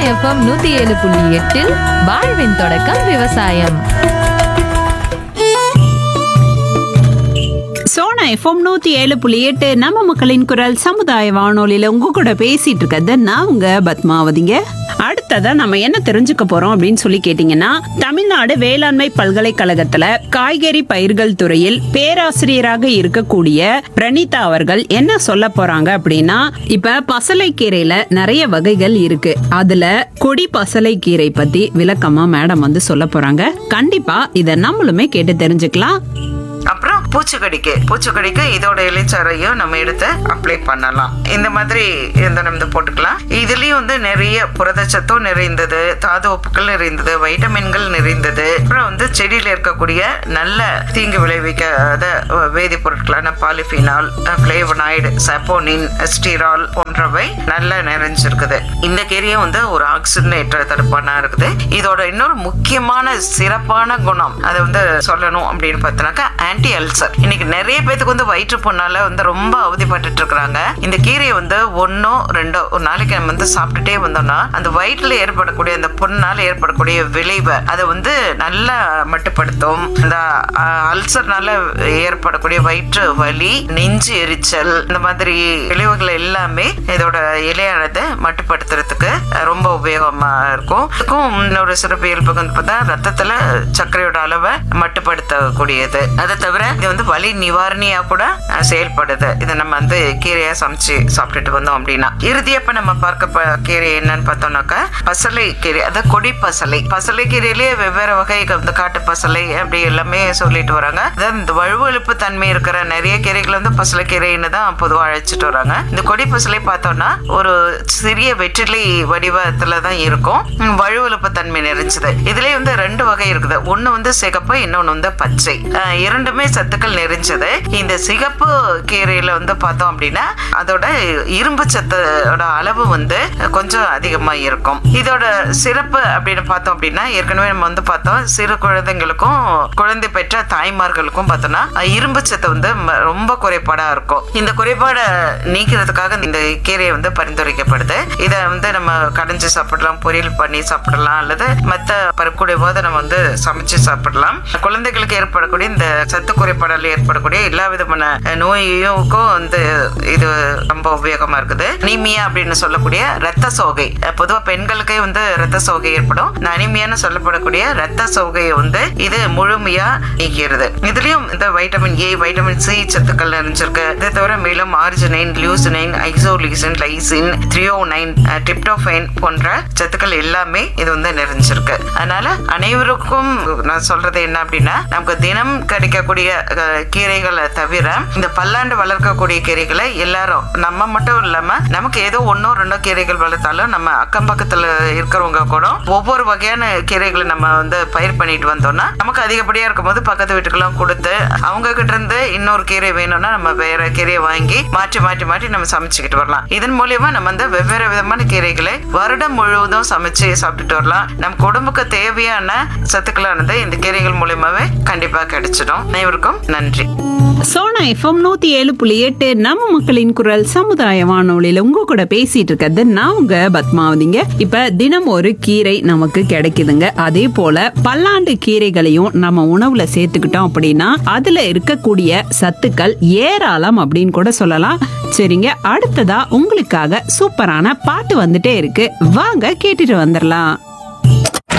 FM நூத்தி ஏழு புள்ளி எட்டில் வாழ்வின் தொடக்கம் விவசாயம் சோனா எஃப்எம் நூத்தி ஏழு புள்ளி எட்டு நம்ம மக்களின் குரல் சமுதாய வானொலியில உங்க கூட பேசிட்டு இருக்கிறது நான் உங்க பத்மாவதிங்க அடுத்ததா நம்ம என்ன தெரிஞ்சுக்க போறோம் அப்படின்னு சொல்லி கேட்டீங்கன்னா தமிழ்நாடு வேளாண்மை பல்கலைக்கழகத்துல காய்கறி பயிர்கள் துறையில் பேராசிரியராக இருக்கக்கூடிய பிரணீதா அவர்கள் என்ன சொல்ல போறாங்க அப்படின்னா இப்ப பசலைக்கீரையில நிறைய வகைகள் இருக்கு அதுல கொடி பசலைக்கீரை பத்தி விளக்கமா மேடம் வந்து சொல்ல போறாங்க கண்டிப்பா இத நம்மளுமே கேட்டு தெரிஞ்சுக்கலாம் அப்புறம் பூச்சிக்கடிக்கு பூச்சிக்கடிக்கு இதோட இலைச்சாரையும் நம்ம எடுத்து அப்ளை பண்ணலாம் இந்த மாதிரி இந்த நம்ம போட்டுக்கலாம் இதுலயும் வந்து நிறைய புரதச்சத்தும் நிறைந்தது தாது உப்புக்கள் நிறைந்தது வைட்டமின்கள் நிறைந்தது அப்புறம் வந்து செடியில இருக்கக்கூடிய நல்ல தீங்கு விளைவிக்காத வேதிப்பொருட்களான பாலிஃபினால் பிளேவனாய்டு சப்போனின் ஸ்டீரால் போன்றவை நல்லா நிறைஞ்சிருக்குது இந்த கீரையும் வந்து ஒரு ஆக்சிஜனேற்ற தடுப்பானா இருக்குது இதோட இன்னொரு முக்கியமான சிறப்பான குணம் அதை வந்து சொல்லணும் அப்படின்னு பார்த்தோன்னாக்கா ஆன்டி அல்சர் இன்னைக்கு நிறைய பேத்துக்கு வந்து வயிற்று புண்ணால வந்து ரொம்ப அவதிப்பட்டுட்டு இருக்கிறாங்க இந்த கீரையை வந்து ஒன்னோ ரெண்டோ ஒரு நாளைக்கு நம்ம வந்து சாப்பிட்டுட்டே வந்தோம்னா அந்த வயிற்றுல ஏற்படக்கூடிய அந்த புண்ணால் ஏற்படக்கூடிய விளைவை அதை வந்து நல்லா மட்டுப்படுத்தும் இந்த அல்சர்னால ஏற்படக்கூடிய வயிற்று வலி நெஞ்சு எரிச்சல் இந்த மாதிரி விளைவுகள் எல்லாமே இதோட இலையானது மட்டுப்படுத்துறதுக்கு ரொம்ப உபயோகமா இருக்கும் இதுக்கும் இன்னொரு சிறப்பு இயல்பு வந்து பார்த்தா ரத்தத்துல சர்க்கரையோட அளவை மட்டுப்படுத்தக்கூடியது அதை தவிர இது வந்து வலி நிவாரணியா கூட அஹ், செயல்படுது இதை நம்ம வந்து கீரையா சமைச்சு சாப்பிட்டுட்டு வந்தோம் அப்படின்னா இறுதியா இப்ப நம்ம பார்க்க ப- கீரை என்னன்னு பார்த்தோம்னாக்கா பசலை கீரை அதாவது கொடி பசலை பசலை கீரையிலேயே வெவ்வேறு வகை இந்த காட்டு பசலை அப்படி எல்லாமே சொல்லிட்டு வராங்க அதாவது இந்த வழுவழுப்பு தன்மை இருக்கிற நிறைய கீரைகள் வந்து பசலை கீரைன்னு தான் பொதுவாக அழைச்சிட்டு வராங்க இந்த கொடி பசலை பார்த்தோம்னா ஒரு சிறிய வெற்றிலை வடிவத்துல தான் இருக்கும் ம், வழுவழுப்பு தன்மை நிறைஞ்சது இதுலயே வந்து ரெண்டு வகை இருக்குது ஒண்ணு வந்து சிகப்பு இன்னொன்னு வந்து பச்சை அஹ், இரண்டுமே சத்துக்கள் நிறைஞ்சது இந்த சிகப்பு கீரையில வந்து பார்த்தோம் அப்படின்னா அதோட இரும்பு சத்தோட அளவு வந்து கொஞ்சம் அதிகமா இருக்கும் இதோட சிறப்பு அப்படின்னு பார்த்தோம் அப்படின்னா ஏற்கனவே நம்ம வந்து பார்த்தோம் சிறு குழந்தைங்களுக்கும் குழந்தை பெற்ற தாய்மார்களுக்கும் பார்த்தோம்னா அஹ், இரும்பு சத்து வந்து ம- ரொம்ப குறைபாடா இருக்கும் இந்த குறைபாடை நீக்கிறதுக்காக இந்த கீரையை வந்து பரிந்துரைக்கப்படுது இதை வந்து நம்ம கடைஞ்சு சாப்பிடலாம் பொரியல் பண்ணி சாப்பிடலாம் அல்லது மற்ற பருப்புடைய போது நம்ம வந்து சமைச்சு சாப்பிடலாம் குழந்தைகளுக்கு ஏற்படக்கூடிய இந்த சத்து குறைபாடால் ஏற்படக்கூடிய எல்லா விதமான அஹ், நோயுக்கும் வந்து இது ரொம்ப உபயோகமா இருக்குது அனீமியா அப்படின்னு சொல்லக்கூடிய ரத்த சோகை அஹ், பொதுவா பெண்களுக்கே வந்து ரத்த சோகை ஏற்படும் இந்த அனிமியான்னு சொல்லப்படக்கூடிய ரத்த சோகையை வந்து இது முழுமையா நீக்கிறது இதுலயும் இந்த வைட்டமின் ஏ வைட்டமின் சி சத்துக்கள் நிறைஞ்சிருக்கு இதை தவிர மேலும் arginine leucine isoleucine lysine threonine tryptophan போன்ற சத்துக்கள் எல்லாமே இது வந்து நிறைஞ்சிருக்கு அதனால அனைவருக்கும் நான் சொல்றது என்ன அப்படின்னா நமக்கு தினம் கிடைக்கக்கூடிய அஹ், கீரைகளை தவிர இந்த பல்லாண்டு வளர்க்கக்கூடிய கீரைகளை எல்லாரும் நம்ம மட்டும் இல்லாம நமக்கு ஏதோ ஒன்னோ ரெண்டோ கீரைகள் வளர்த்தாலும் நம்ம அக்கம் பக்கத்துல இருக்கிறவங்க கூட ஒவ்வொரு வகையான கீரைகளை நம்ம வந்து பயிர் பண்ணிட்டு வந்தோம்னா நமக்கு அதிகப்படியா இருக்கும்போது பக்கத்து வீட்டுக்கெல்லாம் கொடுத்து அவங்க கிட்ட இருந்து இன்னொரு கீரை வேணும்னா நம்ம வேற கீரையை வாங்கி மாற்றி மாற்றி மாற்றி நம்ம சமைச்சுக்கிட்டு வரலாம் இதன் மூலியமா நம்ம வந்து வெவ்வேறு விதமான கீரைகளை வருடம் முழுவதும் சமைச்சு சாப்பிட்டுட்டு வரலாம் நம்ம உடம்புக்கு தேவையான சத்துக்களானது இந்த கீரைகள் மூலியமாவே கண்டிப்பா கிடைச்சிடும் அனைவருக்கும் நன்றி சோனா எஃப்எம் நூத்தி ஏழு புள்ளி எட்டு நம்ம மக்களின் குரல் சமுதாய வானொலியில உங்க கூட பேசிட்டு இருக்கிறது நான் உங்க பத்மாவதிங்க இப்ப தினம் ஒரு கீரை நமக்கு கிடைக்குதுங்க அதே போல பல்லாண்டு கீரைகளையும் நம்ம உணவுல சேர்த்துக்கிட்டோம் அப்படின்னா அதுல இருக்கக்கூடிய சத்துக்கள் ஏராளம் அப்படின்னு கூட சொல்லலாம் சரிங்க அடுத்ததா உங்களுக்காக சூப்பரான பாட்டு வந்துட்டே இருக்கு வாங்க கேட்டுட்டு வந்துடலாம்